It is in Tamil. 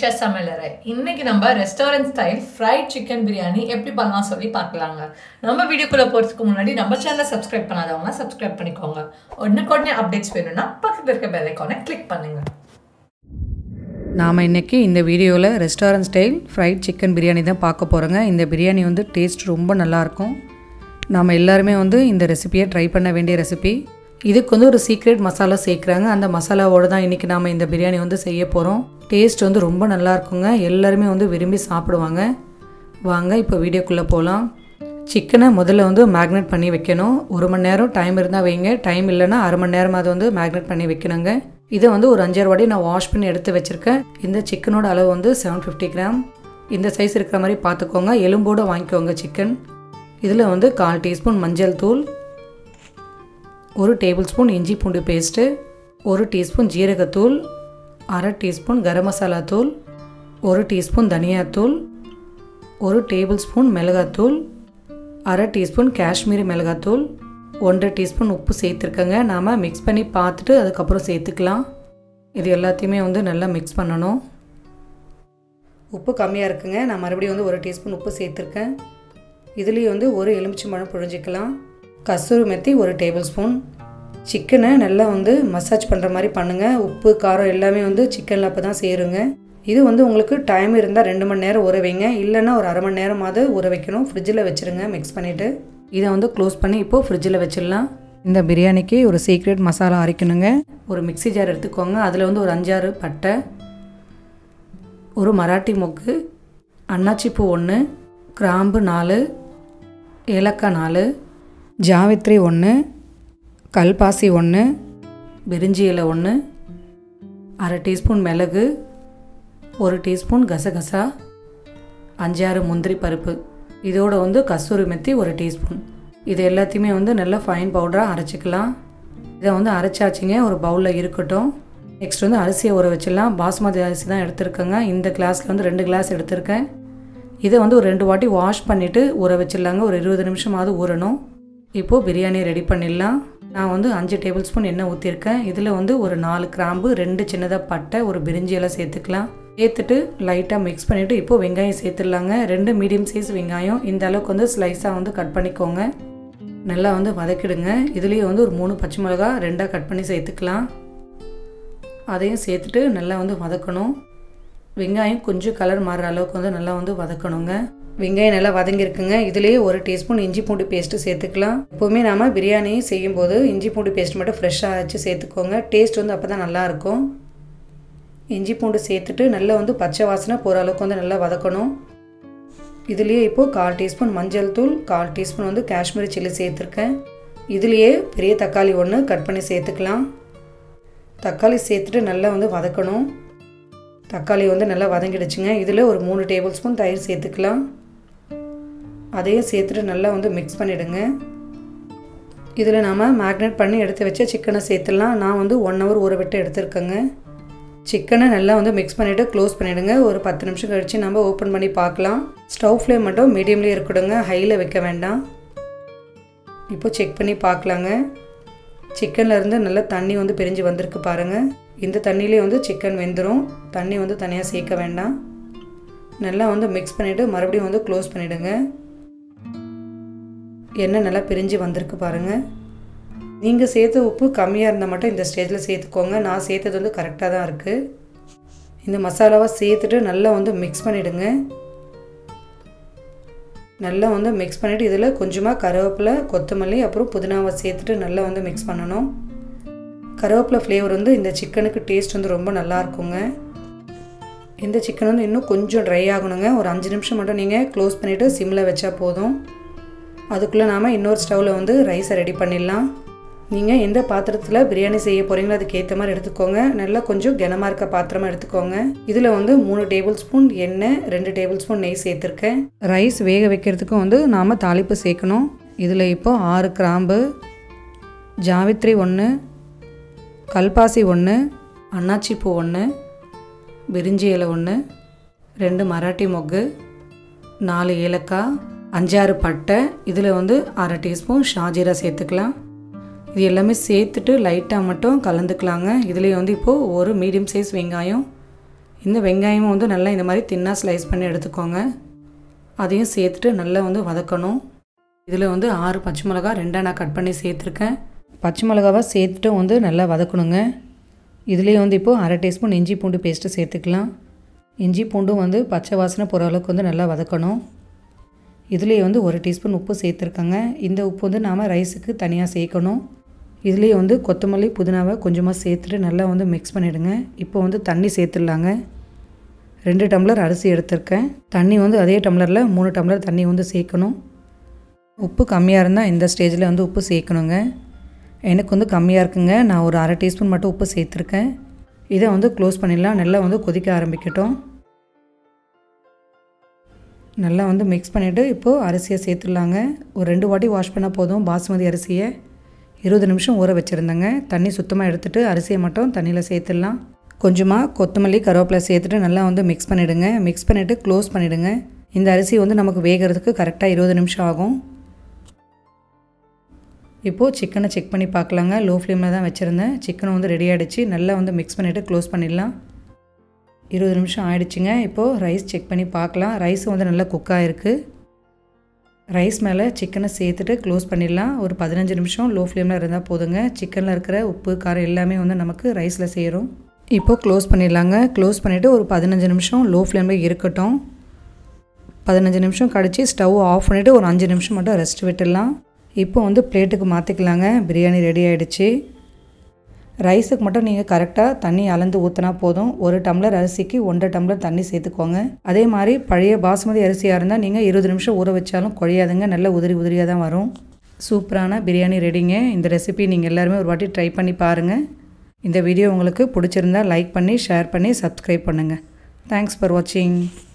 செஸ் சமையலறை இன்னைக்கு நம்ம restaurant style fried chicken biryani எப்படி பண்ணலாம் சொல்லி பார்க்கலாங்க நம்ம வீடியோக்குள்ள போகிறதுக்கு முன்னாடி நம்ம சேனலை சப்ஸ்கிரைப் பண்ணாதவங்க சப்ஸ்கிரைப் பண்ணிக்கோங்க உடனுக்குடனே அப்டேட்ஸ் வேணும்னா பக்கத்தில் இருக்க பெல் ஐக்கானை கிளிக் பண்ணுங்க நாம் இன்றைக்கி இந்த வீடியோவில் restaurant style fried chicken biryani தான் பார்க்க போகிறோங்க இந்த பிரியாணி வந்து டேஸ்ட் ரொம்ப நல்லாயிருக்கும் நாம் எல்லாருமே வந்து இந்த ரெசிபியை ட்ரை பண்ண வேண்டிய ரெசிபி இதுக்கு வந்து ஒரு சீக்ரெட் மசாலா சேர்க்குறாங்க அந்த மசாலாவோடு தான் இன்றைக்கி நாம் இந்த பிரியாணி வந்து செய்ய போகிறோம் டேஸ்ட் வந்து ரொம்ப நல்லா இருக்குங்க எல்லாருமே வந்து விரும்பி சாப்பிடுவாங்க வாங்க இப்போ வீடியோக்குள்ளே போகலாம் சிக்கனை முதல்ல வந்து மேக்னேட் பண்ணி வைக்கணும் ஒரு மணி நேரம் டைம் இருந்தால் வைங்க டைம் இல்லைன்னா அரை மணி நேரம் அது வந்து மேக்னேட் பண்ணி வைக்கணுங்க இதை வந்து ஒரு அஞ்சாறு வாட்டி நான் வாஷ் பண்ணி எடுத்து வச்சுருக்கேன் இந்த சிக்கனோட அளவு வந்து செவன் ஃபிஃப்டி கிராம் இந்த சைஸ் இருக்கிற மாதிரி பார்த்துக்கோங்க எலும்போடு வாங்கிக்கோங்க சிக்கன் இதில் வந்து கால் டீஸ்பூன் மஞ்சள் தூள் ஒரு டேபிள் ஸ்பூன் இஞ்சி பூண்டு பேஸ்ட்டு ஒரு டீஸ்பூன் ஜீரகத்தூள் அரை டீஸ்பூன் கரம் மசாலா தூள் ஒரு டீஸ்பூன் தனியாத்தூள் ஒரு டேபிள் ஸ்பூன் மிளகாத்தூள் அரை டீஸ்பூன் காஷ்மீரி மிளகாத்தூள் ஒன்றரை டீஸ்பூன் உப்பு சேர்த்துருக்கங்க நாம் மிக்ஸ் பண்ணி பார்த்துட்டு அதுக்கப்புறம் சேர்த்துக்கலாம் இது எல்லாத்தையுமே வந்து நல்லா மிக்ஸ் பண்ணணும் உப்பு கம்மியாக இருக்குங்க நான் மறுபடியும் வந்து ஒரு டீஸ்பூன் உப்பு சேர்த்துருக்கேன் இதுலேயும் வந்து ஒரு எலுமிச்சம்பழம் புழிஞ்சிக்கலாம் கசூரி மெத்தி ஒரு டேபிள் ஸ்பூன் சிக்கனை நல்லா வந்து மசாஜ் பண்ணுற மாதிரி பண்ணுங்கள் உப்பு காரம் எல்லாமே வந்து சிக்கனில் அப்போ தான் சேருங்க இது வந்து உங்களுக்கு டைம் இருந்தால் ரெண்டு மணி நேரம் ஊற வைங்க இல்லைன்னா ஒரு அரை மணி நேரமாவது ஊற வைக்கணும் ஃப்ரிட்ஜில் வச்சுருங்க மிக்ஸ் பண்ணிவிட்டு இதை வந்து க்ளோஸ் பண்ணி இப்போது ஃப்ரிட்ஜில் வச்சிடலாம் இந்த பிரியாணிக்கு ஒரு சீக்ரெட் மசாலா அரைக்கணுங்க ஒரு மிக்ஸி ஜார் எடுத்துக்கோங்க அதில் வந்து ஒரு அஞ்சாறு பட்டை ஒரு மராட்டி மொக்கு அன்னாச்சி பூ ஒன்று கிராம்பு நாலு ஏலக்காய் நாலு ஜாவித்ரி ஒன்று கல்பாசி ஒன்று பிரிஞ்சி இலை ஒன்று அரை டீஸ்பூன் மிளகு ஒரு டீஸ்பூன் கசகசா அஞ்சாறு முந்திரி பருப்பு இதோட வந்து கஸ்தூரி மெத்தி ஒரு டீஸ்பூன் இது எல்லாத்தையுமே வந்து நல்லா ஃபைன் பவுடராக அரைச்சிக்கலாம் இதை வந்து அரைச்சாச்சிங்க ஒரு பவுலில் இருக்கட்டும் நெக்ஸ்ட் வந்து அரிசியை ஊற வச்சிடலாம் பாஸ்மதி அரிசி தான் எடுத்திருக்கேங்க இந்த கிளாஸில் வந்து ரெண்டு கிளாஸ் எடுத்திருக்கேன் இதை வந்து ஒரு ரெண்டு வாட்டி வாஷ் பண்ணிவிட்டு ஊற வச்சிடலாங்க ஒரு இருபது நிமிஷமாவது ஊறணும் இப்போது பிரியாணி ரெடி பண்ணிடலாம் நான் வந்து அஞ்சு டேபிள் ஸ்பூன் எண்ணெய் ஊற்றிருக்கேன் இதில் வந்து ஒரு நாலு கிராம்பு ரெண்டு சின்னதாக பட்டை ஒரு பிரிஞ்சி எல்லாம் சேர்த்துக்கலாம் சேர்த்துட்டு லைட்டாக மிக்ஸ் பண்ணிவிட்டு இப்போது வெங்காயம் சேர்த்துடலாங்க ரெண்டு மீடியம் சைஸ் வெங்காயம் இந்த அளவுக்கு வந்து ஸ்லைஸாக வந்து கட் பண்ணிக்கோங்க நல்லா வந்து வதக்கிடுங்க இதுலேயே வந்து ஒரு மூணு பச்சை மிளகா ரெண்டாக கட் பண்ணி சேர்த்துக்கலாம் அதையும் சேர்த்துட்டு நல்லா வந்து வதக்கணும் வெங்காயம் கொஞ்சம் கலர் மாறுற அளவுக்கு வந்து நல்லா வந்து வதக்கணுங்க வெங்காயம் நல்லா வதங்கியிருக்குங்க இதுலேயே ஒரு டீஸ்பூன் இஞ்சி பூண்டு பேஸ்ட்டு சேர்த்துக்கலாம் எப்போவுமே நாம் பிரியாணி செய்யும்போது இஞ்சி பூண்டு பேஸ்ட் மட்டும் ஃப்ரெஷ்ஷாக அரைச்சி சேர்த்துக்கோங்க டேஸ்ட் வந்து அப்போ தான் நல்லாயிருக்கும் இஞ்சி பூண்டு சேர்த்துட்டு நல்லா வந்து பச்சை வாசனை போகிற அளவுக்கு வந்து நல்லா வதக்கணும் இதுலேயே இப்போது கால் டீஸ்பூன் மஞ்சள் தூள் கால் டீஸ்பூன் வந்து காஷ்மீரி சில்லி சேர்த்துருக்கேன் இதுலேயே பெரிய தக்காளி ஒன்று கட் பண்ணி சேர்த்துக்கலாம் தக்காளி சேர்த்துட்டு நல்லா வந்து வதக்கணும் தக்காளி வந்து நல்லா வதங்கிடுச்சுங்க இதில் ஒரு மூணு டேபிள் ஸ்பூன் தயிர் சேர்த்துக்கலாம் அதையும் சேர்த்துட்டு நல்லா வந்து மிக்ஸ் பண்ணிவிடுங்க இதில் நாம் மேக்னேட் பண்ணி எடுத்து வச்ச சிக்கனை சேர்த்துடலாம் நான் வந்து ஒன் ஹவர் ஊற விட்டு எடுத்துருக்கேங்க சிக்கனை நல்லா வந்து மிக்ஸ் பண்ணிவிட்டு க்ளோஸ் பண்ணிவிடுங்க ஒரு பத்து நிமிஷம் கழித்து நம்ம ஓப்பன் பண்ணி பார்க்கலாம் ஸ்டவ் ஃப்ளேம் மட்டும் மீடியம்லேயே இருக்கணுங்க ஹையில் வைக்க வேண்டாம் இப்போ செக் பண்ணி பார்க்கலாங்க சிக்கனில் இருந்து நல்லா தண்ணி வந்து பிரிஞ்சு வந்திருக்கு பாருங்கள் இந்த தண்ணியிலே வந்து சிக்கன் வெந்துடும் தண்ணி வந்து தனியாக சேர்க்க வேண்டாம் நல்லா வந்து மிக்ஸ் பண்ணிவிட்டு மறுபடியும் வந்து க்ளோஸ் பண்ணிவிடுங்க எண்ணெய் நல்லா பிரிஞ்சு வந்திருக்கு பாருங்கள் நீங்கள் சேர்த்த உப்பு கம்மியாக இருந்தால் மட்டும் இந்த ஸ்டேஜில் சேர்த்துக்கோங்க நான் சேர்த்தது வந்து கரெக்டாக தான் இருக்குது இந்த மசாலாவை சேர்த்துட்டு நல்லா வந்து மிக்ஸ் பண்ணிவிடுங்க நல்லா வந்து மிக்ஸ் பண்ணிவிட்டு இதில் கொஞ்சமாக கருவேப்பிலை கொத்தமல்லி அப்புறம் புதினாவை சேர்த்துட்டு நல்லா வந்து மிக்ஸ் பண்ணணும் கருவேப்பிலை ஃப்ளேவர் வந்து இந்த சிக்கனுக்கு டேஸ்ட் வந்து ரொம்ப நல்லா இருக்குங்க இந்த சிக்கன் வந்து இன்னும் கொஞ்சம் ட்ரை ஆகணுங்க ஒரு அஞ்சு நிமிஷம் மட்டும் நீங்கள் க்ளோஸ் பண்ணிவிட்டு சிம்மில் வச்சா போதும் அதுக்குள்ளே நாம் இன்னொரு ஸ்டவ்வில் வந்து ரைஸை ரெடி பண்ணிடலாம் நீங்கள் எந்த பாத்திரத்தில் பிரியாணி செய்ய போகிறீங்களோ அதுக்கு ஏற்ற மாதிரி எடுத்துக்கோங்க நல்லா கொஞ்சம் கனமாக இருக்க பாத்திரமாக எடுத்துக்கோங்க இதில் வந்து மூணு டேபிள் ஸ்பூன் எண்ணெய் ரெண்டு டேபிள் ஸ்பூன் நெய் சேர்த்துருக்கேன் ரைஸ் வேக வைக்கிறதுக்கும் வந்து நாம் தாளிப்பு சேர்க்கணும் இதில் இப்போ ஆறு கிராம்பு ஜாவித்ரி ஒன்று கல்பாசி ஒன்று அன்னாச்சி பூ ஒன்று பிரிஞ்சி இலை ஒன்று ரெண்டு மராட்டி மொக்கு நாலு ஏலக்காய் அஞ்சாறு பட்டை இதில் வந்து அரை டீஸ்பூன் ஷாஜீரா சேர்த்துக்கலாம் இது எல்லாமே சேர்த்துட்டு லைட்டாக மட்டும் கலந்துக்கலாங்க இதுலேயே வந்து இப்போது ஒரு மீடியம் சைஸ் வெங்காயம் இந்த வெங்காயமும் வந்து நல்லா இந்த மாதிரி தின்னாக ஸ்லைஸ் பண்ணி எடுத்துக்கோங்க அதையும் சேர்த்துட்டு நல்லா வந்து வதக்கணும் இதில் வந்து ஆறு பச்சை மிளகா ரெண்டாக நான் கட் பண்ணி சேர்த்துருக்கேன் பச்சை மிளகாவை சேர்த்துட்டு வந்து நல்லா வதக்கணுங்க இதுலேயே வந்து இப்போது அரை டீஸ்பூன் இஞ்சி பூண்டு பேஸ்ட்டு சேர்த்துக்கலாம் இஞ்சி பூண்டும் வந்து பச்சை வாசனை போகிற அளவுக்கு வந்து நல்லா வதக்கணும் இதுலேயே வந்து ஒரு டீஸ்பூன் உப்பு சேர்த்துருக்கேங்க இந்த உப்பு வந்து நாம் ரைஸுக்கு தனியாக சேர்க்கணும் இதுலேயே வந்து கொத்தமல்லி புதினாவை கொஞ்சமாக சேர்த்துட்டு நல்லா வந்து மிக்ஸ் பண்ணிவிடுங்க இப்போ வந்து தண்ணி சேர்த்துடலாங்க ரெண்டு டம்ளர் அரிசி எடுத்திருக்கேன் தண்ணி வந்து அதே டம்ளரில் மூணு டம்ளர் தண்ணி வந்து சேர்க்கணும் உப்பு கம்மியாக இருந்தால் இந்த ஸ்டேஜில் வந்து உப்பு சேர்க்கணுங்க எனக்கு வந்து கம்மியாக இருக்குங்க நான் ஒரு அரை டீஸ்பூன் மட்டும் உப்பு சேர்த்துருக்கேன் இதை வந்து க்ளோஸ் பண்ணிடலாம் நல்லா வந்து கொதிக்க ஆரம்பிக்கட்டும் நல்லா வந்து மிக்ஸ் பண்ணிவிட்டு இப்போது அரிசியை சேர்த்துடலாங்க ஒரு ரெண்டு வாட்டி வாஷ் பண்ணால் போதும் பாஸ்மதி அரிசியை இருபது நிமிஷம் ஊற வச்சுருந்தேங்க தண்ணி சுத்தமாக எடுத்துகிட்டு அரிசியை மட்டும் தண்ணியில் சேர்த்துடலாம் கொஞ்சமாக கொத்தமல்லி கருவேப்பிலை சேர்த்துட்டு நல்லா வந்து மிக்ஸ் பண்ணிவிடுங்க மிக்ஸ் பண்ணிவிட்டு க்ளோஸ் பண்ணிவிடுங்க இந்த அரிசி வந்து நமக்கு வேகிறதுக்கு கரெக்டாக இருபது நிமிஷம் ஆகும் இப்போது சிக்கனை செக் பண்ணி பார்க்கலாங்க லோ ஃப்ளேமில் தான் வச்சுருந்தேன் சிக்கனை வந்து ரெடி ஆகிடுச்சு நல்லா வந்து மிக்ஸ் பண்ணிவிட்டு க்ளோஸ் பண்ணிடலாம் இருபது நிமிஷம் ஆயிடுச்சுங்க இப்போது ரைஸ் செக் பண்ணி பார்க்கலாம் ரைஸ் வந்து நல்லா குக் ஆகிருக்கு ரைஸ் மேலே சிக்கனை சேர்த்துட்டு க்ளோஸ் பண்ணிடலாம் ஒரு பதினஞ்சு நிமிஷம் லோ ஃப்ளேமில் இருந்தால் போதுங்க சிக்கனில் இருக்கிற உப்பு காரம் எல்லாமே வந்து நமக்கு ரைஸில் சேரும் இப்போது க்ளோஸ் பண்ணிடலாங்க க்ளோஸ் பண்ணிவிட்டு ஒரு பதினஞ்சு நிமிஷம் லோ ஃப்ளேமில் இருக்கட்டும் பதினஞ்சு நிமிஷம் கழித்து ஸ்டவ் ஆஃப் பண்ணிவிட்டு ஒரு அஞ்சு நிமிஷம் மட்டும் ரெஸ்ட் விட்டுடலாம் இப்போ வந்து பிளேட்டுக்கு மாற்றிக்கலாங்க பிரியாணி ரெடி ஆகிடுச்சு ரைஸுக்கு மட்டும் நீங்கள் கரெக்டாக தண்ணி அளந்து ஊற்றினா போதும் ஒரு டம்ளர் அரிசிக்கு ஒன்றரை டம்ளர் தண்ணி சேர்த்துக்கோங்க அதே மாதிரி பழைய பாஸ்மதி அரிசியாக இருந்தால் நீங்கள் இருபது நிமிஷம் ஊற வச்சாலும் குழையாதுங்க நல்ல உதிரி உதிரியாக தான் வரும் சூப்பரான பிரியாணி ரெடிங்க இந்த ரெசிபி நீங்கள் எல்லாருமே ஒரு வாட்டி ட்ரை பண்ணி பாருங்கள் இந்த வீடியோ உங்களுக்கு பிடிச்சிருந்தா லைக் பண்ணி ஷேர் பண்ணி சப்ஸ்கிரைப் பண்ணுங்கள் தேங்க்ஸ் ஃபார் வாட்சிங்